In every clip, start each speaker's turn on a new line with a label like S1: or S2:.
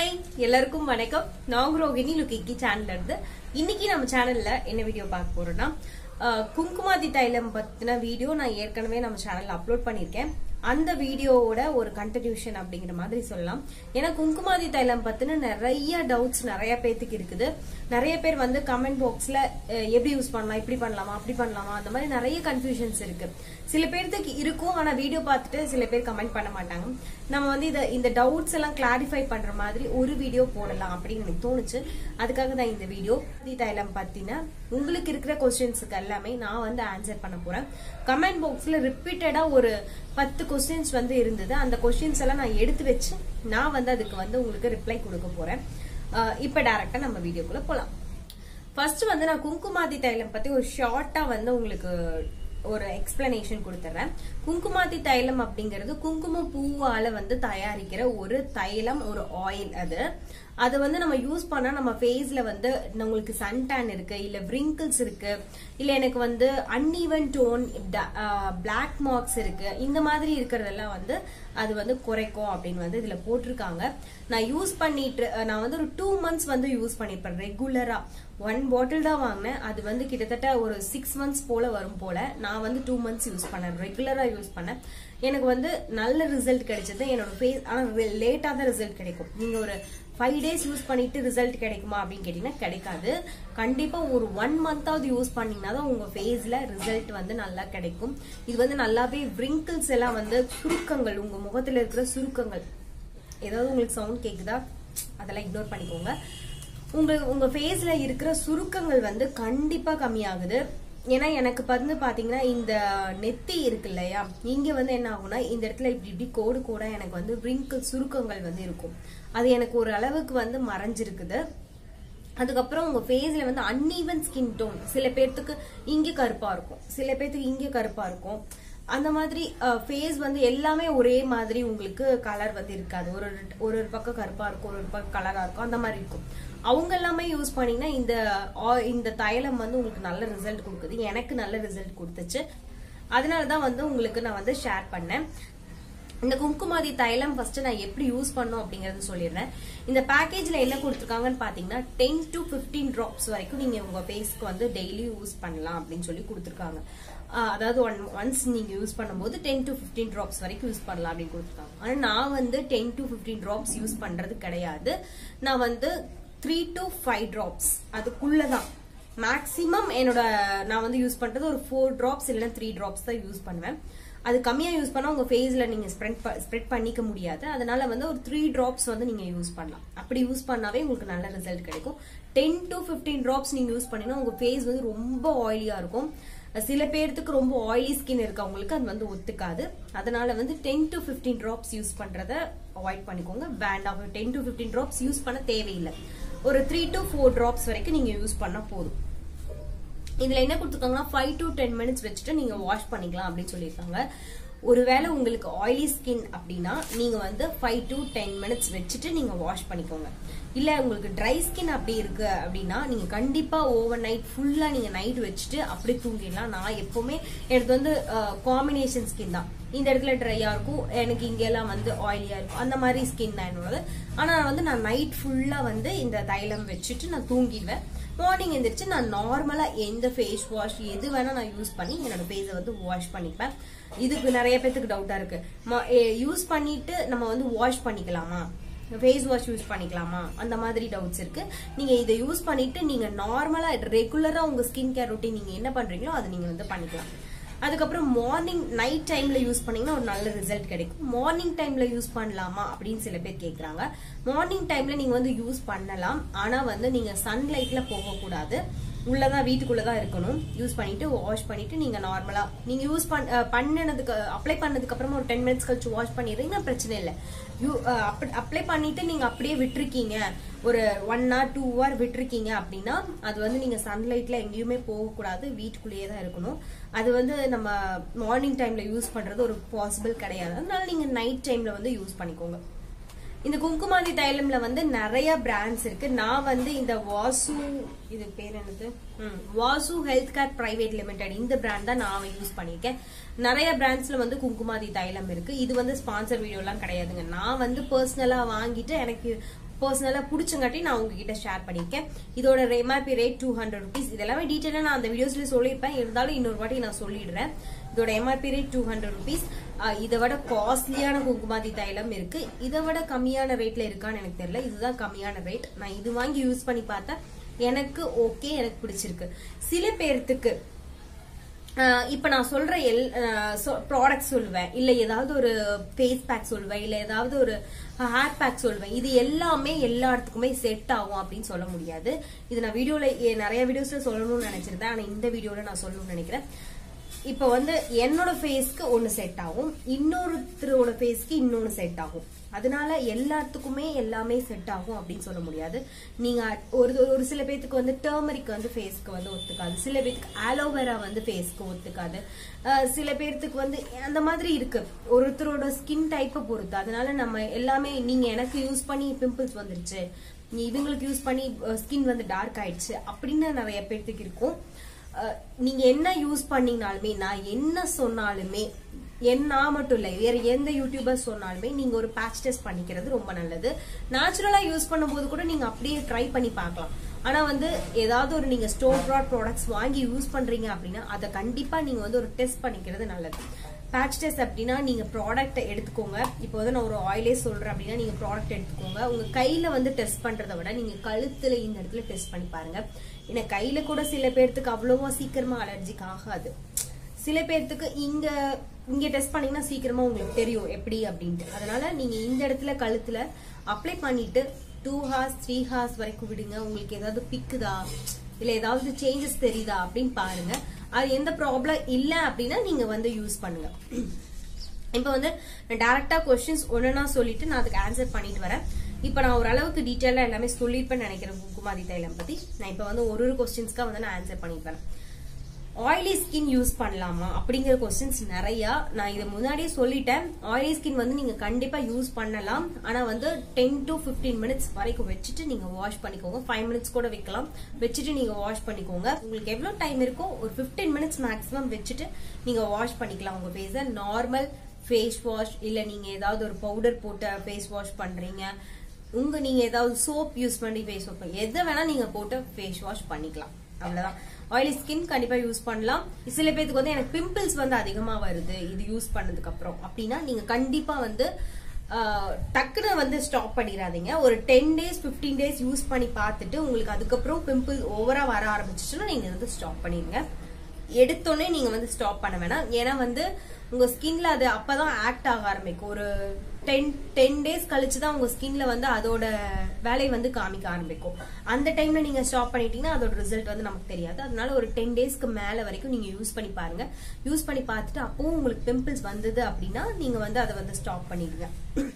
S1: hi எல்லாருக்கும் வணக்கம் நான் ரோகிணி லுக்கிக்கி சேனல்ல இருந்து இன்னைக்கு நம்ம சேனல்ல என்ன வீடியோ பார்க்க போறோம்னா அஹ், குங்குமாதி தைலம் பத்தின வீடியோ நான் ஏற்கனவே நம்ம சேனல்ல அப்லோட் பண்ணிருக்கேன் அந்த வீடியோவோட ஒரு கண்டினியூஷன் அப்படிங்கிற மாதிரி சொல்லலாம் ஏன்னா குங்குமாதி தைலம் பத்தின நிறைய டவுட்ஸ் நிறைய பேத்துக்கு இருக்குது நிறைய பேர் வந்து கமெண்ட் பாக்ஸ்ல எப்படி யூஸ் பண்ணலாம் இப்படி பண்ணலாமா அப்படி பண்ணலாமா அந்த மாதிரி நிறைய கன்ஃபியூஷன்ஸ் இருக்கு சில பேர்த்துக்கு இருக்கும் ஆனா வீடியோ பார்த்துட்டு சில பேர் கமெண்ட் பண்ண மாட்டாங்க நம்ம வந்து இத இந்த டவுட்ஸ் எல்லாம் கிளாரிஃபை பண்ற மாதிரி ஒரு வீடியோ போடலாம் அப்படின்னு எனக்கு தோணுச்சு அதுக்காக தான் இந்த வீடியோ தைலம் பத்தின உங்களுக்கு இருக்கிற கொஸ்டின்ஸுக்கு எல்லாமே நான் வந்து ஆன்சர் பண்ண போறேன் கமெண்ட் பாக்ஸ்ல ரிப்பீட்டடா ஒரு பத்து கொஸ்டின்ஸ் வந்து இருந்தது அந்த கொஸ்டின்ஸ் எல்லாம் நான் எடுத்து வச்சு நான் வந்து அதுக்கு வந்து உங்களுக்கு ரிப்ளை கொடுக்க போறேன் அஹ் இப்ப டைரக்டா நம்ம வீடியோக்குள்ள போலாம் ஃபர்ஸ்ட் வந்து நான் குங்குமாதி தைலம் பத்தி ஒரு ஷார்ட்டா வந்து உங்களுக்கு ஒரு எக்ஸ்பிளனேஷன் கொடுத்துறேன் குங்குமாதி தைலம் அப்படிங்கிறது குங்கும பூவால வந்து தயாரிக்கிற ஒரு தைலம் ஒரு ஆயில் அது அது வந்து நம்ம யூஸ் பண்ணா நம்ம ஃபேஸ்ல வந்து உங்களுக்கு சன் டேன் இருக்கு இல்ல wrinkles இருக்கு இல்ல எனக்கு வந்து அன்இவன் டோன் பிளாக் மார்க்ஸ் இருக்கு இந்த மாதிரி இருக்கிறதெல்லாம் வந்து அது வந்து குறைக்கும் அப்படின்னு வந்து இதுல போட்டிருக்காங்க நான் யூஸ் பண்ணிட்டு நான் வந்து ஒரு டூ மந்த்ஸ் வந்து யூஸ் பண்ணிருப்பேன் ரெகுலரா ஒன் பாட்டில் தான் வாங்கினேன் அது வந்து கிட்டத்தட்ட ஒரு சிக்ஸ் மந்த்ஸ் போல வரும் போல நான் வந்து டூ மந்த்ஸ் யூஸ் பண்ணேன் ரெகுலரா யூஸ் பண்ணேன் எனக்கு வந்து நல்ல ரிசல்ட் கிடைச்சது என்னோட ஃபேஸ் ஆனா லேட்டா தான் ரிசல்ட் கிடைக்கும் நீங்க ஒரு ஃபைவ் டேஸ் யூஸ் பண்ணிட்டு ரிசல்ட் கிடைக்குமா அப்படின்னு கேட்டீங்கன்னா கிடைக்காது கண்டிப்பா ஒரு ஒன் மந்தாவது யூஸ் பண்ணீங்கன்னா தான் உங்க ஃபேஸ்ல ரிசல்ட் வந்து நல்லா கிடைக்கும் இது வந்து நல்லாவே wrinkles எல்லாம் வந்து சுருக்கங்கள் உங்க முகத்துல இருக்கிற சுருக்கங்கள் ஏதாவது உங்களுக்கு சவுண்ட் கேக்குதா அதெல்லாம் இக்னோர் பண்ணிக்கோங்க உங்க உங்க ஃபேஸ்ல இருக்கிற சுருக்கங்கள் வந்து கண்டிப்பா கம்மியாகுது ஏன்னா எனக்கு வந்து பாத்தீங்கன்னா இந்த நெத்தி இருக்கு இல்லையா இங்க வந்து என்ன ஆகும்னா இந்த இடத்துல இப்படி இப்படி கோடு கோடா எனக்கு வந்து wrinkle சுருக்கங்கள் வந்து இருக்கும் அது எனக்கு ஒரு அளவுக்கு வந்து மறைஞ்சிருக்குது அதுக்கப்புறம் உங்க ஃபேஸ்ல வந்து அன்ஈவன் ஸ்கின் டோன் சில பேர்த்துக்கு இங்க கருப்பா இருக்கும் சில பேர்த்துக்கு இங்க கருப்பா இருக்கும் அந்த மாதிரி ஃபேஸ் வந்து எல்லாமே ஒரே மாதிரி உங்களுக்கு கலர் வந்து இருக்காது ஒரு ஒரு- ஒரு ஒரு பக்கம் கருப்பா இருக்கும் ஒரு ஒரு பக்கம் கலரா இருக்கும் அந்த மாதிரி இருக்கும் அவங்க எல்லாமே யூஸ் பண்ணீங்கன்னா இந்த ஆ- இந்த தைலம் வந்து உங்களுக்கு நல்ல ரிசல்ட் கொடுக்குது எனக்கு நல்ல ரிசல்ட் கொடுத்துச்சு அதனாலதான் வந்து உங்களுக்கு நான் வந்து ஷேர் பண்ணேன் இந்த குங்குமாதி தைலம் ஃபர்ஸ்ட் நான் எப்படி யூஸ் பண்ணோம் அப்படிங்கறது சொல்லிடுறேன் இந்த பேக்கேஜ்ல என்ன கொடுத்துருக்காங்கன்னு பாத்தீங்கன்னா டென் டு 15 டிராப்ஸ் வரைக்கும் நீங்க உங்க ஃபேஸ்க்கு வந்து டெய்லி யூஸ் பண்ணலாம் அப்படின்னு சொல்லி கொடுத்துருக்காங்க ஆஹ் அதாவது ஒன் ஒன்ஸ் நீங்க யூஸ் பண்ணும்போது டென் டு 15 டிராப்ஸ் வரைக்கும் யூஸ் பண்ணலாம் அப்படின்னு கொடுத்துருக்காங்க ஆனா நான் வந்து டென் டு 15 டிராப்ஸ் யூஸ் பண்றது கிடையாது நான் வந்து த்ரீ டு ஃபைவ் டிராப்ஸ் அதுக்குள்ளதான் மேக்ஸிமம் என்னோட நான் வந்து யூஸ் பண்றது ஒரு ஃபோர் டிராப்ஸ் இல்லைன்னா த்ரீ டிராப்ஸ் தான் யூஸ் பண்ணுவேன் அது கம்மியா யூஸ் பண்ணா உங்க ஃபேஸ்ல நீங்க ஸ்ப்ரெட் ஸ்ப்ரெட் பண்ணிக்க முடியாது அதனால வந்து ஒரு த்ரீ டிராப்ஸ் வந்து நீங்க யூஸ் பண்ணலாம் அப்படி யூஸ் பண்ணாவே உங்களுக்கு நல்ல ரிசல்ட் கிடைக்கும் டென் டு 15 டிராப்ஸ் நீங்க யூஸ் பண்ணீங்கன்னா உங்க ஃபேஸ் வந்து ரொம்ப ஆயிலியா இருக்கும் சில பேர்த்துக்கு ரொம்ப ஆயிலி ஸ்கின் இருக்கவங்களுக்கு அது வந்து ஒத்துக்காது அதனால வந்து டென் டு 15 டிராப்ஸ் யூஸ் பண்றத அவாய்ட் பண்ணிக்கோங்க வேண்டாம் டென் டு 15 டிராப்ஸ் யூஸ் பண்ண தேவையில்லை ஒரு த்ரீ டு ஃபோர் டிராப்ஸ் வரைக்கும் நீங்க யூஸ் பண்ணா போதும் இதுல என்ன கொடுத்துருக்காங்கன்னா ஃபைவ் டு டென் மினிட்ஸ் வச்சுட்டு நீங்க வாஷ் பண்ணிக்கலாம் அப்படின்னு சொல்லியிருக்காங்க ஒருவேளை உங்களுக்கு ஆயிலி ஸ்கின் அப்படின்னா நீங்க வந்து ஃபைவ் டு டென் மினிட்ஸ் வச்சுட்டு நீங்க வாஷ் பண்ணிக்கோங்க இல்ல உங்களுக்கு ட்ரை ஸ்கின் அப்படி இருக்கு அப்படின்னா நீங்க கண்டிப்பா ஓவர் நைட் ஃபுல்லா நீங்க நைட் வச்சுட்டு அப்படி தூங்கிடலாம் நான் எப்பவுமே எனக்கு வந்து காம்பினேஷன் ஸ்கின் தான் இந்த இடத்துல ட்ரையா இருக்கும் எனக்கு இங்கெல்லாம் வந்து ஆயிலியா இருக்கும் அந்த மாதிரி ஸ்கின் தான் என்னோடது ஆனா வந்து நான் நைட் ஃபுல்லா வந்து இந்த தைலம் வச்சுட்டு நான் தூங்கிடுவேன் மார்னிங் எந்திரிச்சு நான் நார்மலா எந்த ஃபேஸ் வாஷ் எது வேணா நான் யூஸ் பண்ணி என்னோட ஃபேஸை வந்து வாஷ் பண்ணிப்பேன் இதுக்கு நிறைய பேத்துக்கு டவுட்டா இருக்கு யூஸ் பண்ணிட்டு நம்ம வந்து வாஷ் பண்ணிக்கலாமா ஃபேஸ் வாஷ் யூஸ் பண்ணிக்கலாமா அந்த மாதிரி டவுட்ஸ் இருக்கு நீங்க இதை யூஸ் பண்ணிட்டு நீங்க நார்மலா ரெகுலரா உங்க ஸ்கின் கேர் ரொட்டீன் நீங்க என்ன பண்றீங்களோ அதை நீங்க வந்து பண்ணிக்கலாம் அதுக்கப்புறம் மார்னிங் நைட் டைம்ல யூஸ் பண்ணீங்கன்னா ஒரு நல்ல ரிசல்ட் கிடைக்கும் மார்னிங் டைம்ல யூஸ் பண்ணலாமா அப்படின்னு சில பேர் கேக்குறாங்க மார்னிங் டைம்ல நீங்க வந்து யூஸ் பண்ணலாம் ஆனா வந்து நீங்க சன்லைட்ல போகக்கூடாது உள்ளதான் வீட்டுக்குள்ளதான் இருக்கணும் யூஸ் பண்ணிட்டு வாஷ் பண்ணிட்டு நீங்க நார்மலா நீங்க யூஸ் பண்ணினதுக்கு அப்ளை பண்ணதுக்கு அப்புறமா ஒரு டென் மினிட்ஸ் கழிச்சு வாஷ் பண்ணிடுறீங்கன்னா பிரச்சனை இல்லை அப்ளை பண்ணிட்டு நீங்க அப்படியே விட்டுருக்கீங்க ஒரு ஒன் hour டூ hour விட்டுருக்கீங்க அப்படின்னா அது வந்து நீங்க சன்லைட்ல எங்கேயுமே போகக்கூடாது வீட்டுக்குள்ளேயே தான் இருக்கணும் அது வந்து நம்ம மார்னிங் டைம்ல யூஸ் பண்றது ஒரு பாசிபிள் கிடையாது அதனால நீங்க நைட் டைம்ல வந்து யூஸ் பண்ணிக்கோங்க இந்த குங்குமாதி தைலம்ல வந்து நிறைய பிராண்ட்ஸ் இருக்கு நான் வந்து இந்த வாசு இது பேர் என்னது ம், Vasu health care private limited இந்த பிராண்ட் தான் நான் யூஸ் பண்ணிருக்கேன் நிறைய பிராண்ட்ஸ்ல வந்து குங்குமாதி தைலம் இருக்கு இது வந்து ஸ்பான்சர் வீடியோ எல்லாம் கிடையாதுங்க நான் வந்து பர்சனலா வாங்கிட்டு எனக்கு பர்சனலா பிடிச்சங்காட்டி நான் உங்ககிட்ட ஷேர் பண்ணிருக்கேன் இதோட MRP rate two hundred rupees இதெல்லாமே டீட்டெயிலா நான் அந்த வீடியோஸ்ல சொல்லியிருப்பேன் இருந்தாலும் இன்னொரு வாட்டி நான் சொல்லிடுறேன் இதோட MRP rate two hundred rupees இதை விட காஸ்ட்லியான குங்குமாதி தைலம் இருக்கு இதை விட கம்மியான ரேட்ல இருக்கான்னு எனக்கு தெரியல இதுதான் கம்மியான ரேட் நான் இது வாங்கி யூஸ் பண்ணி பார்த்தேன் எனக்கு ஓகே எனக்கு பிடிச்சிருக்கு சில பேர்த்துக்கு ஆஹ் இப்ப நான் சொல்ற எல் ப்ராடக்ட் சொல்லுவேன் இல்ல ஏதாவது ஒரு ஃபேஸ் பேக் சொல்லுவேன் இல்ல ஏதாவது ஒரு ஹேர் பேக் சொல்லுவேன் இது எல்லாமே எல்லா இடத்துக்குமே செட் ஆகும் அப்படின்னு சொல்ல முடியாது இது நான் வீடியோல எ- நிறைய வீடியோஸ்ல சொல்லணும்னு நினைச்சிருந்தேன் ஆனா இந்த வீடியோல நான் சொல்லணும்னு நினைக்கிறேன் இப்ப வந்து என்னோட ஃபேஸ்க்கு ஒன்னு செட் ஆகும் இன்னொருத்தரோட ஃபேஸ்க்கு இன்னொன்னு செட் ஆகும் அதனால எல்லாத்துக்குமே எல்லாமே செட் ஆகும் அப்படின்னு சொல்ல முடியாது நீங்க ஒரு ஒரு சில பேத்துக்கு வந்து டர்மரிக் வந்து ஃபேஸ்க்கு வந்து ஒத்துக்காது சில பேத்துக்கு ஆலோவேரா வந்து ஃபேஸ்க்கு ஒத்துக்காது அஹ் சில பேர்த்துக்கு வந்து அந்த மாதிரி இருக்கு ஒருத்தரோட ஸ்கின் டைப்பை பொறுத்து அதனால நம்ம எல்லாமே நீங்க எனக்கு யூஸ் பண்ணி பிம்பிள்ஸ் வந்துருச்சு நீ இவங்களுக்கு யூஸ் பண்ணி ஸ்கின் வந்து டார்க் ஆயிடுச்சு அப்படின்னு நிறைய பேர்த்துக்கு இருக்கும் அஹ் நீங்க என்ன யூஸ் பண்ணீங்கனாலுமே நான் என்ன சொன்னாலுமே என் நான் மட்டும் இல்லை வேற எந்த யூடியூபர் சொன்னாலுமே நீங்க ஒரு பேட்ச் டெஸ்ட் பண்ணிக்கிறது ரொம்ப நல்லது நேச்சுரலா யூஸ் பண்ணும்போது கூட நீங்க அப்படியே ட்ரை பண்ணி பார்க்கலாம் ஆனா வந்து ஏதாவது ஒரு நீங்க ஸ்டோர் ப்ராட் ப்ராடக்ட்ஸ் வாங்கி யூஸ் பண்றீங்க அப்படின்னா அதை கண்டிப்பா நீங்க வந்து ஒரு டெஸ்ட் பண்ணிக்கிறது நல்லது பேட்ச் டெஸ்ட் அப்படின்னா நீங்க ப்ராடக்ட் எடுத்துக்கோங்க இப்போ வந்து நான் ஒரு ஆயிலே சொல்றேன் அப்படின்னா நீங்க ப்ராடக்ட் எடுத்துக்கோங்க உங்க கையில வந்து டெஸ்ட் பண்றதை விட நீங்க கழுத்துல இந்த இடத்துல டெஸ்ட் பண்ணி பாருங்க ஏன்னா கையில கூட சில பேர்த்துக்கு அவ்வளவா சீக்கிரமா அலர்ஜிக் ஆகாது சில பேர்த்துக்கு இங்க இங்க டெஸ்ட் பண்ணீங்கன்னா சீக்கிரமா உங்களுக்கு தெரியும் எப்படி அப்படின்ட்டு அதனால நீங்க இந்த இடத்துல கழுத்துல அப்ளை பண்ணிட்டு டூ ஹார்ஸ் த்ரீ ஹார்ஸ் வரைக்கும் விடுங்க உங்களுக்கு ஏதாவது பிக்குதா இல்ல ஏதாவது சேஞ்சஸ் தெரியுதா அப்படின்னு பாருங்க அது எந்த ப்ராப்ளம் இல்ல அப்படின்னா நீங்க வந்து யூஸ் பண்ணுங்க இப்போ வந்து நான் டேரக்டா கொஸ்டின்ஸ் ஒன்னா சொல்லிட்டு நான் அதுக்கு ஆன்சர் பண்ணிட்டு வரேன் இப்போ நான் ஓரளவுக்கு டீட்டெயிலா எல்லாமே சொல்லியிருப்பேன்னு நினைக்கிறேன் குங்குமாதி தைலம் பத்தி நான் இப்போ வந்து ஒரு ஒரு கொஸ்டின்ஸ்க்காக வந்து நான் ஆன்சர் பண்ணிட்டு வரேன் ஆயிலி ஸ்கின் யூஸ் பண்ணலாமா அப்படிங்கிற கொஸ்டின்ஸ் நிறைய நான் இதை முன்னாடியே சொல்லிட்டேன் ஆயிலி ஸ்கின் வந்து நீங்க கண்டிப்பா யூஸ் பண்ணலாம் ஆனா வந்து டென் டு 15 மினிட்ஸ் வரைக்கும் வச்சுட்டு நீங்க வாஷ் பண்ணிக்கோங்க ஃபைவ் மினிட்ஸ் கூட வைக்கலாம் வச்சுட்டு நீங்க வாஷ் பண்ணிக்கோங்க உங்களுக்கு எவ்வளவு டைம் இருக்கோ ஒரு 15 மினிட்ஸ் மேக்ஸிமம் வச்சுட்டு நீங்க வாஷ் பண்ணிக்கலாம் உங்க ஃபேஸ நார்மல் ஃபேஸ் வாஷ் இல்ல நீங்க ஏதாவது ஒரு பவுடர் போட்டு ஃபேஸ் வாஷ் பண்றீங்க உங்க நீங்க ஏதாவது சோப் யூஸ் பண்ணி ஃபேஸ் வாஷ் எதை வேணா நீங்க போட்டு ஃபேஸ் வாஷ் பண்ணிக்கலாம் அவ்வளவுதான் ஆயிலி ஸ்கின் கண்டிப்பா யூஸ் பண்ணலாம் சில பேருக்கு வந்து எனக்கு பிம்பிள்ஸ் வந்து அதிகமா வருது இது யூஸ் பண்ணதுக்கு அப்புறம் அப்படின்னா நீங்க கண்டிப்பா வந்து ஆஹ், டக்குன்னு வந்து ஸ்டாப் பண்ணிடாதீங்க ஒரு டென் டேஸ் 15 டேஸ் யூஸ் பண்ணி பார்த்துட்டு உங்களுக்கு அதுக்கப்புறம் பிம்பிள் ஓவரா வர ஆரம்பிச்சிச்சுன்னா நீங்க வந்து ஸ்டாப் பண்ணிடுங்க எடுத்தோடனே நீங்க வந்து ஸ்டாப் பண்ண வேணாம் ஏன்னா வந்து உங்க ஸ்கின்ல அது அப்பதான் ஆக்ட் ஆக ஆரம்பிக்கும் ஒரு டென் டென் டேஸ் கழிச்சு தான் உங்க ஸ்கின்ல வந்து அதோட வேலையை வந்து காமிக்க ஆரம்பிக்கும் அந்த டைம்ல நீங்க ஸ்டாப் பண்ணிட்டீங்கன்னா அதோட ரிசல்ட் வந்து நமக்கு தெரியாது அதனால ஒரு டென் டேஸ்க்கு மேல வரைக்கும் நீங்க யூஸ் பண்ணி பாருங்க யூஸ் பண்ணி பார்த்துட்டு அப்பவும் உங்களுக்கு பிம்பிள்ஸ் வந்தது அப்படின்னா நீங்க வந்து அதை வந்து ஸ்டாப் பண்ணிடுங்க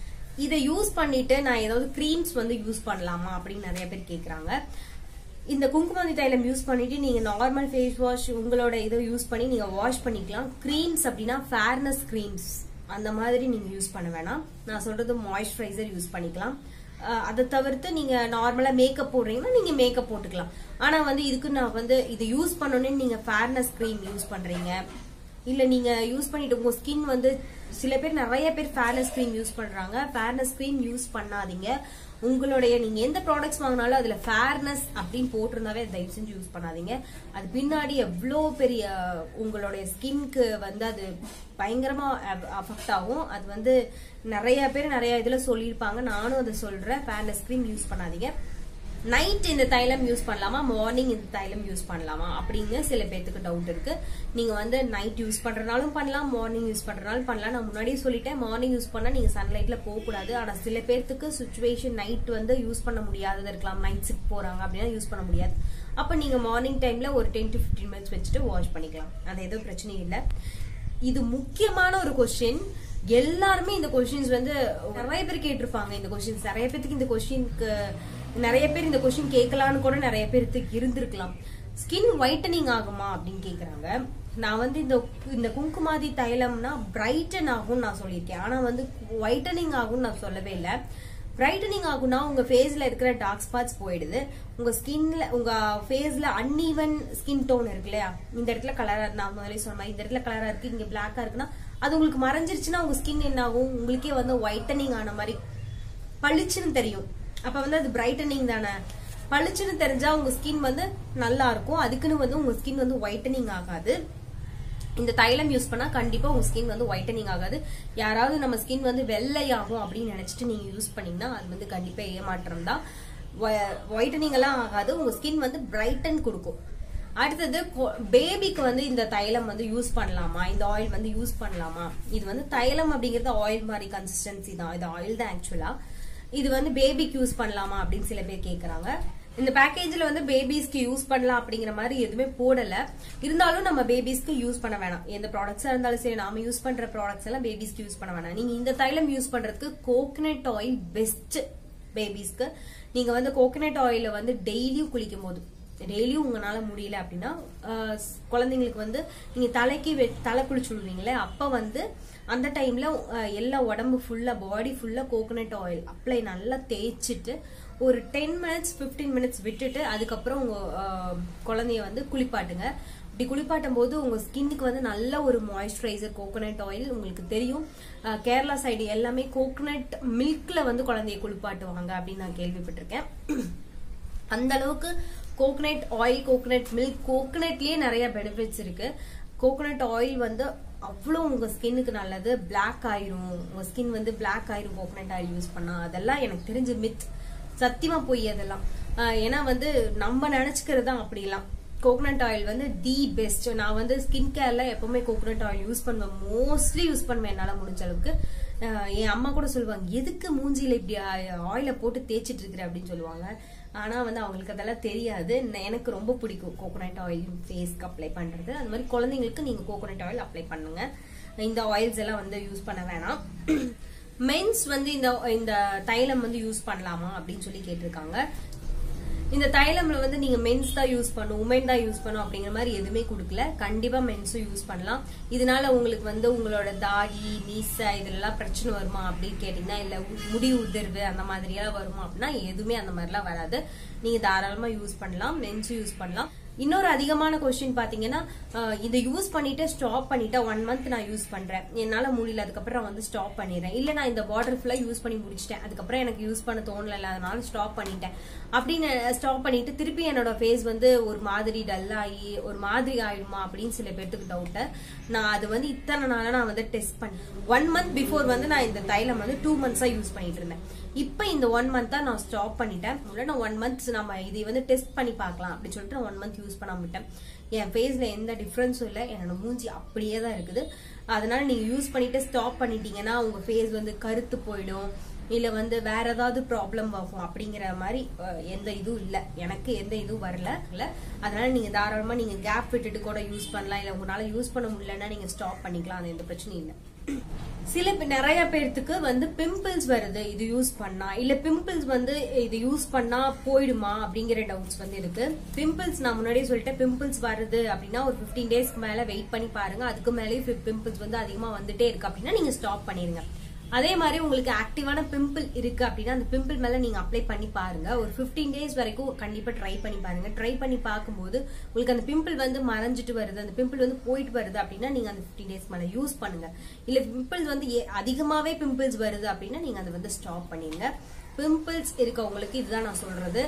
S1: இதை யூஸ் பண்ணிட்டு நான் ஏதாவது க்ரீம்ஸ் வந்து யூஸ் பண்ணலாமா அப்படின்னு நிறைய பேர் கேக்குறாங்க இந்த குங்குமதி தைலம் யூஸ் பண்ணிட்டு நீங்க நார்மல் ஃபேஸ் வாஷ் உங்களோட இதை யூஸ் பண்ணி நீங்க வாஷ் பண்ணிக்கலாம் க்ரீம்ஸ் அப்படின்னா ஃபேர்னஸ் க்ரீம்ஸ் அந்த மாதிரி நீங்க யூஸ் பண்ண வேணாம் நான் சொல்றது மாய்ஸ்சரைசர் யூஸ் பண்ணிக்கலாம் அஹ் அதை தவிர்த்து நீங்க நார்மலா மேக்கப் போடுறீங்கன்னா நீங்க மேக்கப் போட்டுக்கலாம் ஆனா வந்து இதுக்கு நான் வந்து இது யூஸ் பண்ணணும்னு நீங்க ஃபேர்னஸ் க்ரீம் யூஸ் பண்றீங்க இல்ல நீங்க யூஸ் பண்ணிட்டு உங்க ஸ்கின் வந்து சில பேர் நிறைய பேர் ஃபேர்னஸ் க்ரீம் யூஸ் பண்றாங்க ஃபேர்னஸ் க்ரீம் யூஸ் பண்ணாதீங்க உங்களுடைய நீங்க எந்த ப்ராடக்ட்ஸ் வாங்கினாலும் அதுல ஃபேர்னஸ் அப்படின்னு போட்டிருந்தாவே தயவு செஞ்சு யூஸ் பண்ணாதீங்க அது பின்னாடி எவ்வளோ பெரிய உங்களுடைய ஸ்கின்க்கு வந்து அது பயங்கரமா அஃபெக்ட் ஆகும் அது வந்து நிறைய பேர் நிறைய இதுல சொல்லியிருப்பாங்க நானும் அதை சொல்றேன் ஃபேர்னஸ் க்ரீம் யூஸ் பண்ணாதீங்க நைட் இந்த தைலம் யூஸ் பண்ணலாமா மார்னிங் இந்த தைலம் யூஸ் பண்ணலாமா அப்படின்னு சில பேர்த்துக்கு டவுட் இருக்கு நீங்க வந்து நைட் யூஸ் பண்றனாலும் பண்ணலாம் மார்னிங் யூஸ் பண்றனாலும் பண்ணலாம் நான் முன்னாடியே சொல்லிட்டேன் மார்னிங் யூஸ் பண்ணா நீங்க சன்லைட்ல போக கூடாது ஆனா சில பேர்த்துக்கு சுச்சுவேஷன் நைட் வந்து யூஸ் பண்ண முடியாதது இருக்கலாம் நைட் ஷிஃப்ட் போறாங்க அப்படின்னா யூஸ் பண்ண முடியாது அப்ப நீங்க மார்னிங் டைம்ல ஒரு டென் டு 15 மினிட்ஸ் வச்சுட்டு வாஷ் பண்ணிக்கலாம் அது எதுவும் பிரச்சனையும் இல்லை இது முக்கியமான ஒரு கொஸ்டின் எல்லாருமே இந்த கொஸ்டின்ஸ் வந்து நிறைய பேர் கேட்டிருப்பாங்க இந்த கொஸ்டின்ஸ் நிறைய பேருக்கு இந்த கொஸ்டினுக்கு நிறைய பேர் இந்த கொஸ்டின் கேட்கலான்னு கூட நிறைய பேருக்கு இருந்திருக்கலாம் ஸ்கின் ஒயிட்டனிங் ஆகுமா அப்படின்னு கேக்குறாங்க நான் வந்து இந்த இந்த குங்குமாதி தைலம்னா பிரைட்டன் ஆகும்னு நான் சொல்லியிருக்கேன் ஆனா வந்து ஒயிட்டனிங் ஆகும்னு நான் சொல்லவே இல்லை பிரைட்டனிங் ஆகும்னா உங்க ஃபேஸ்ல இருக்கிற டார்க் ஸ்பாட்ஸ் போயிடுது உங்க ஸ்கின்ல உங்க ஃபேஸ்ல அன்ஈவன் ஸ்கின் டோன் இருக்கு இல்லையா இந்த இடத்துல கலரா நான் முதல்ல சொன்ன மாதிரி இந்த இடத்துல கலரா இருக்கு இங்க பிளாக்கா இருக்குன்னா அது உங்களுக்கு மறைஞ்சிருச்சுன்னா உங்க ஸ்கின் என்ன ஆகும் உங்களுக்கே வந்து ஒயிட்டனிங் ஆன மாதிரி பளிச்சுன்னு தெரியும் அப்ப வந்து அது பிரைட்டனிங் தானே பளிச்சுன்னு தெரிஞ்சா உங்க ஸ்கின் வந்து நல்லா இருக்கும் அதுக்குன்னு வந்து உங்க ஸ்கின் வந்து ஒயிட்டனிங் ஆகாது இந்த தைலம் யூஸ் பண்ணா கண்டிப்பா உங்க ஸ்கின் வந்து ஒயிட்டனிங் ஆகாது யாராவது நம்ம ஸ்கின் வந்து வெள்ளையாகும் அப்படின்னு நினைச்சிட்டு நீங்க யூஸ் பண்ணீங்கன்னா அது வந்து கண்டிப்பா ஏமாற்றம் தான் ஒயிட்டனிங் எல்லாம் ஆகாது உங்க ஸ்கின் வந்து பிரைட்டன் கொடுக்கும் அடுத்தது பேபிக்கு வந்து இந்த தைலம் வந்து யூஸ் பண்ணலாமா இந்த ஆயில் வந்து யூஸ் பண்ணலாமா இது வந்து தைலம் அப்படிங்கறது ஆயில் மாதிரி கன்சிஸ்டன்சி தான் இது ஆயில் தான் ஆக்சுவலா இது வந்து பேபிக்கு யூஸ் பண்ணலாமா அப்படின்னு சில பேர் கேக்குறாங்க இந்த பேக்கேஜ்ல வந்து பேபிஸ்க்கு யூஸ் பண்ணலாம் அப்படிங்கிற மாதிரி எதுவுமே போடல இருந்தாலும் நம்ம பேபிஸ்க்கு யூஸ் பண்ண வேணாம் எந்த ப்ராடக்ட்ஸா இருந்தாலும் சரி நாம யூஸ் பண்ற ப்ராடக்ட்ஸ் எல்லாம் பேபிஸ்க்கு யூஸ் பண்ண வேணாம் நீங்க இந்த தைலம் யூஸ் பண்றதுக்கு கோகனட் ஆயில் பெஸ்ட் பேபிஸ்க்கு நீங்க வந்து கோகனட் ஆயில வந்து டெய்லியும் குளிக்கும் போது டெய்லியும் உங்களால முடியல அப்படின்னா ஆஹ், குழந்தைங்களுக்கு வந்து நீங்க தலைக்கு வெ- தலை குளிச்சு விடுவீங்களே அப்ப வந்து அந்த டைம்ல ஆஹ், எல்லா உடம்பு ஃபுல்லா பாடி ஃபுல்லா கோகனட் ஆயில் அப்ளை நல்லா தேய்ச்சிட்டு ஒரு டென் மினிட்ஸ் 15 மினிட்ஸ் விட்டுட்டு அதுக்கப்புறம் உங்க ஆஹ், குழந்தைய வந்து குளிப்பாட்டுங்க இப்படி குளிப்பாட்டும் போது உங்க ஸ்கின்னுக்கு வந்து நல்ல ஒரு மாய்ஸ்சரைசர் கோகனட் ஆயில் உங்களுக்கு தெரியும் ஆஹ், கேரளா சைடு எல்லாமே கோகனட் மில்க்ல வந்து குழந்தைய குளிப்பாட்டுவாங்க அப்படின்னு நான் கேள்விப்பட்டிருக்கேன் அந்த அளவுக்கு கோகனட் ஆயில் கோகனட் மில்க் கோகனட்லயே நிறைய பெனிஃபிட்ஸ் இருக்கு கோகனட் ஆயில் வந்து அவ்வளோ உங்க ஸ்கின்னுக்கு நல்லது Black ஆயிரும் உங்க ஸ்கின் வந்து Black ஆயிரும் கோகனட் ஆயில் யூஸ் பண்ணா அதெல்லாம் எனக்கு தெரிஞ்ச மித் சத்தியமா போய் அதெல்லாம் ஆஹ் ஏன்னா வந்து நம்ம நினைச்சுக்கிறது தான் அப்படிலாம் கோகனட் ஆயில் வந்து தி பெஸ்ட் நான் வந்து ஸ்கின் கேர்ல எப்பவுமே கோகனட் ஆயில் யூஸ் பண்ணுவேன் மோஸ்ட்லி யூஸ் பண்ணுவேன் என்னால முடிஞ்ச அளவுக்கு ஆஹ் என் அம்மா கூட சொல்லுவாங்க எதுக்கு மூஞ்சில இப்படி ஆயில போட்டு தேய்ச்சிட்டு இருக்கிற அப்படின்னு சொல்லுவாங்க ஆனா வந்து அவங்களுக்கு அதெல்லாம் தெரியாது ந- எனக்கு ரொம்ப பிடிக்கும் கோகோனட் ஆயில் ஃபேஸ்க்கு அப்ளை பண்றது அது மாதிரி குழந்தைங்களுக்கு நீங்க கோகோனட் ஆயில் அப்ளை பண்ணுங்க இந்த ஆயில்ஸ் எல்லாம் வந்து யூஸ் பண்ண வேணாம் மென்ஸ் வந்து இந்த இந்த தைலம் வந்து யூஸ் பண்ணலாமா அப்படின்னு சொல்லி கேட்டிருக்காங்க இந்த தைலம்ல வந்து நீங்க மென்ஸ் தான் யூஸ் பண்ணும் உமன் தான் யூஸ் பண்ணும் அப்படிங்கிற மாதிரி எதுவுமே கொடுக்கல கண்டிப்பா மென்ஸும் யூஸ் பண்ணலாம் இதனால உங்களுக்கு வந்து உங்களோட தாடி மீசை இதெல்லாம் பிரச்சனை வருமா அப்படின்னு கேட்டீங்கன்னா இல்ல உ- முடி உதிர்வு அந்த மாதிரி எல்லாம் வருமா அப்படின்னா எதுவுமே அந்த மாதிரிலாம் வராது நீங்க தாராளமா யூஸ் பண்ணலாம் மென்ஸும் யூஸ் பண்ணலாம் இன்னொரு அதிகமான கொஸ்டின் பாத்தீங்கன்னா அஹ், இதை யூஸ் பண்ணிட்டு ஸ்டாப் பண்ணிட்டு ஒன் மந்த் நான் யூஸ் பண்றேன் என்னால முடியல அதுக்கப்புறம் நான் வந்து ஸ்டாப் பண்ணிடுறேன் இல்ல நான் இந்த பாட்டில் ஃபுல்லா யூஸ் பண்ணி முடிச்சிட்டேன் அதுக்கப்புறம் எனக்கு யூஸ் பண்ண தோணல அதனால ஸ்டாப் பண்ணிட்டேன் அப்படின்னு ஸ்டாப் பண்ணிட்டு திருப்பி என்னோட ஃபேஸ் வந்து ஒரு மாதிரி டல் ஆகி ஒரு மாதிரி ஆயிடுமா அப்படின்னு சில பேர்த்துக்கு டவுட் நான் அது வந்து இத்தனை நாளா நான் வந்து டெஸ்ட் பண்ணி ஒன் மந்த் பிஃபோர் வந்து நான் இந்த தைலம் வந்து டூ மந்த்ஸா யூஸ் பண்ணிட்டு இருந்தேன் இப்போ இந்த ஒன் மந்த்தா நான் ஸ்டாப் பண்ணிட்டேன் முதல்ல நான் ஒன் மந்த்ஸ் நம்ம இதை வந்து டெஸ்ட் பண்ணி பார்க்கலாம் அப்படின்னு சொல்லிட்டு நான் ஒன் மந்த் யூஸ் பண்ணாம விட்டேன் என் ஃபேஸ்ல எந்த டிஃப்ரென்ஸும் இல்லை என்னோட மூஞ்சி அப்படியே தான் இருக்குது அதனால நீங்க யூஸ் பண்ணிட்டு ஸ்டாப் பண்ணிட்டீங்கன்னா உங்க ஃபேஸ் வந்து கருத்து போயிடும் இல்ல வந்து வேற ஏதாவது ப்ராப்ளம் ஆகும் அப்படிங்கிற மாதிரி அஹ், எந்த இதுவும் இல்ல எனக்கு எந்த இதுவும் வரல இல்ல அதனால நீங்க தாராளமா நீங்க கேப் விட்டுட்டு கூட யூஸ் பண்ணலாம் இல்ல உங்களால யூஸ் பண்ண முடியலன்னா நீங்க ஸ்டாப் பண்ணிக்கலாம் அது எந்த பிரச்சனையும் இல்லை சில பே- நிறைய பேர்த்துக்கு வந்து பிம்பிள்ஸ் வருது இது யூஸ் பண்ணா இல்ல பிம்பிள்ஸ் வந்து இது யூஸ் பண்ணா போயிடுமா அப்படிங்கிற டவுட்ஸ் வந்து இருக்கு பிம்பிள்ஸ் நான் முன்னாடியே சொல்லிட்டேன் பிம்பிள்ஸ் வருது அப்படின்னா ஒரு 15 டேஸ்க்கு மேல வெயிட் பண்ணி பாருங்க அதுக்கு மேலேயே பிம்பிள்ஸ் வந்து அதிகமா வந்துட்டே இருக்கு அப்படின்னா நீங்க ஸ்டாப் பண்ணிருங்க அதே மாதிரி உங்களுக்கு ஆக்டிவான பிம்பிள் இருக்கு அப்படின்னா அந்த பிம்பிள் மேல நீங்க அப்ளை பண்ணி பாருங்க ஒரு 15 டேஸ் வரைக்கும் கண்டிப்பா ட்ரை பண்ணி பாருங்க ட்ரை பண்ணி பார்க்கும்போது உங்களுக்கு அந்த பிம்பிள் வந்து மறைஞ்சிட்டு வருது அந்த பிம்பிள் வந்து போயிட்டு வருது அப்படின்னா நீங்க அந்த 15 டேஸ் மேல யூஸ் பண்ணுங்க இல்ல பிம்பிள்ஸ் வந்து ஏ- அதிகமாவே பிம்பிள்ஸ் வருது அப்படின்னா நீங்க அதை வந்து ஸ்டாப் பண்ணிருங்க பிம்பிள்ஸ் இருக்கவங்களுக்கு இதுதான் நான் சொல்றது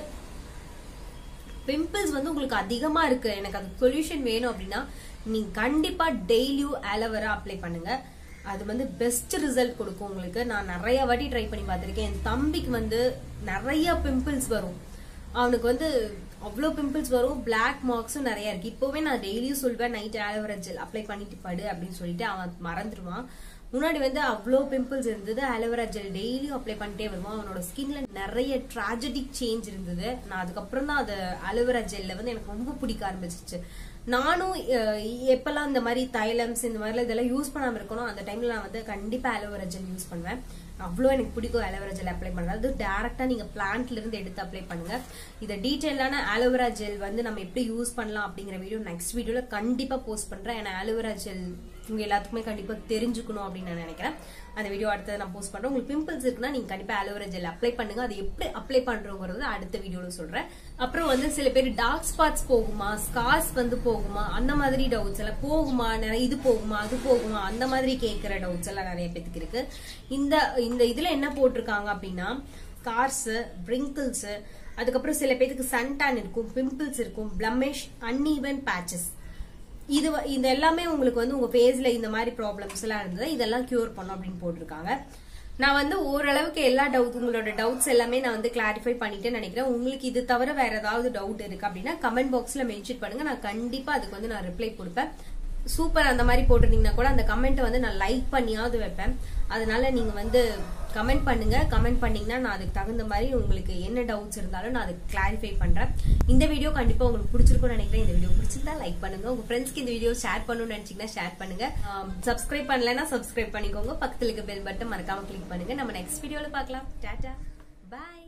S1: பிம்பிள்ஸ் வந்து உங்களுக்கு அதிகமா இருக்கு எனக்கு அது சொல்யூஷன் வேணும் அப்படின்னா நீங்க கண்டிப்பா டெய்லியும் ஆலோவேரா அப்ளை பண்ணுங்க அது வந்து பெஸ்ட் ரிசல்ட் கொடுக்கும் உங்களுக்கு நான் நிறைய வாட்டி ட்ரை பண்ணி பார்த்திருக்கேன் என் தம்பிக்கு வந்து நிறைய பிம்பிள்ஸ் வரும் அவனுக்கு வந்து அவ்வளோ பிம்பிள்ஸ் வரும் பிளாக் மார்க்ஸும் நிறைய இருக்கு இப்போவே நான் டெய்லியும் சொல்வேன் நைட் ஆலோவேரா ஜெல் அப்ளை பண்ணிட்டு படு அப்படின்னு சொல்லிட்டு அவன் மறந்துடுவான் முன்னாடி வந்து அவ்வளோ பிம்பிள்ஸ் இருந்தது அலோவேரா ஜெல் டெய்லியும் அப்ளை பண்ணிட்டே வருவான் அவனோட ஸ்கின்ல நிறைய ட்ராஜடிக் சேஞ்ச் இருந்தது நான் அதுக்கப்புறம் தான் அது அலோவேரா ஜெல்ல வந்து எனக்கு ரொம்ப பிடிக்க ஆரம்பிச்சிச்சு நானும் அஹ், எப்பெல்லாம் இந்த மாதிரி தைலம்ஸ் இந்த மாதிரி இதெல்லாம் யூஸ் பண்ணாம இருக்கணும் அந்த டைம்ல நான் வந்து கண்டிப்பா அலோவேரா ஜெல் யூஸ் பண்ணுவேன் அவ்வளோ எனக்கு பிடிக்கும் அலோவேரா ஜெல் அப்ளை பண்றது அது டேரக்டா நீங்க பிளான்ட்ல இருந்து எடுத்து அப்ளை பண்ணுங்க இதை டீட்டெயிலான அலோவேரா ஜெல் வந்து நம்ம எப்படி யூஸ் பண்ணலாம் அப்படிங்கிற வீடியோ நெக்ஸ்ட் வீடியோல கண்டிப்பா போஸ்ட் பண்றேன் ஏன்னா அலோவேரா ஜெல் உங்க எல்லாத்துக்குமே கண்டிப்பா தெரிஞ்சுக்கணும் அப்படின்னு நான் நினைக்கிறேன் அந்த வீடியோ அடுத்தது நான் போஸ்ட் பண்றேன் உங்களுக்கு பிம்பிள்ஸ் இருக்குன்னா நீங்க கண்டிப்பா அலோவேரா ஜெல் அப்ளை பண்ணுங்க அது எப்படி அப்ளை பண்றோங்கிறது அடுத்த வீடியோல சொல்றேன் அப்புறம் வந்து சில பேர் டார்க் ஸ்பாட்ஸ் போகுமா ஸ்கார்ஸ் வந்து போகுமா அந்த மாதிரி டவுட்ஸ் எல்லாம் போகுமா நிறைய இது போகுமா அது போகுமா அந்த மாதிரி கேட்கிற டவுட்ஸ் எல்லாம் நிறைய பேத்துக்கு இருக்கு இந்த இந்த இதுல என்ன போட்டிருக்காங்க அப்படின்னா ஸ்கார்ஸ் wrinkles அதுக்கப்புறம் சில பேருக்கு சன்டான் இருக்கும் பிம்பிள்ஸ் இருக்கும் பிளமிஷ் அன்ஈவன் பேச்சஸ் இது வ- இது எல்லாமே உங்களுக்கு வந்து உங்க ஃபேஸ்ல இந்த மாதிரி ப்ராப்ளம்ஸ் எல்லாம் இருந்தது இதெல்லாம் கியூர் பண்ணும் அப்படின்னு போட்டிருக்காங்க நான் வந்து ஓரளவுக்கு எல்லா டவுட் உங்களோட டவுட்ஸ் எல்லாமே நான் வந்து கிளாரிஃபை பண்ணிட்டேன்னு நினைக்கிறேன் உங்களுக்கு இது தவிர வேற ஏதாவது டவுட் இருக்கு அப்படின்னா கமெண்ட் பாக்ஸ்ல மென்ஷன் பண்ணுங்க நான் கண்டிப்பா அதுக்கு வந்து நான் ரிப்ளை கொடுப்பேன் சூப்பர் அந்த மாதிரி போட்டிருந்தீங்கன்னா கூட அந்த கமெண்ட்டை வந்து நான் லைக் பண்ணியாவது வைப்பேன் அதனால நீங்க வந்து கமெண்ட் பண்ணுங்க கமெண்ட் பண்ணீங்கன்னா நான் அதுக்கு தகுந்த மாதிரி உங்களுக்கு என்ன டவுட்ஸ் இருந்தாலும் நான் அதுக்கு கிளாரிஃபை பண்றேன் இந்த வீடியோ கண்டிப்பா உங்களுக்கு பிடிச்சிருக்கும்னு நினைக்கிறேன் இந்த வீடியோ பிடிச்சிருந்தா லைக் பண்ணுங்க உங்க ஃப்ரெண்ட்ஸ்க்கு இந்த வீடியோ ஷேர் பண்ணணும்னு நினைச்சீங்கன்னா ஷேர் பண்ணுங்க சப்ஸ்கிரைப் பண்ணலைன்னா சப்ஸ்கிரைப் பண்ணிக்கோங்க பக்கத்துல இருக்க பெல் பட்டன் மறக்காம கிளிக் பண்ணுங்க நம்ம நெக்ஸ்ட் வீடியோல பார்க்கலாம் டாடா பாய்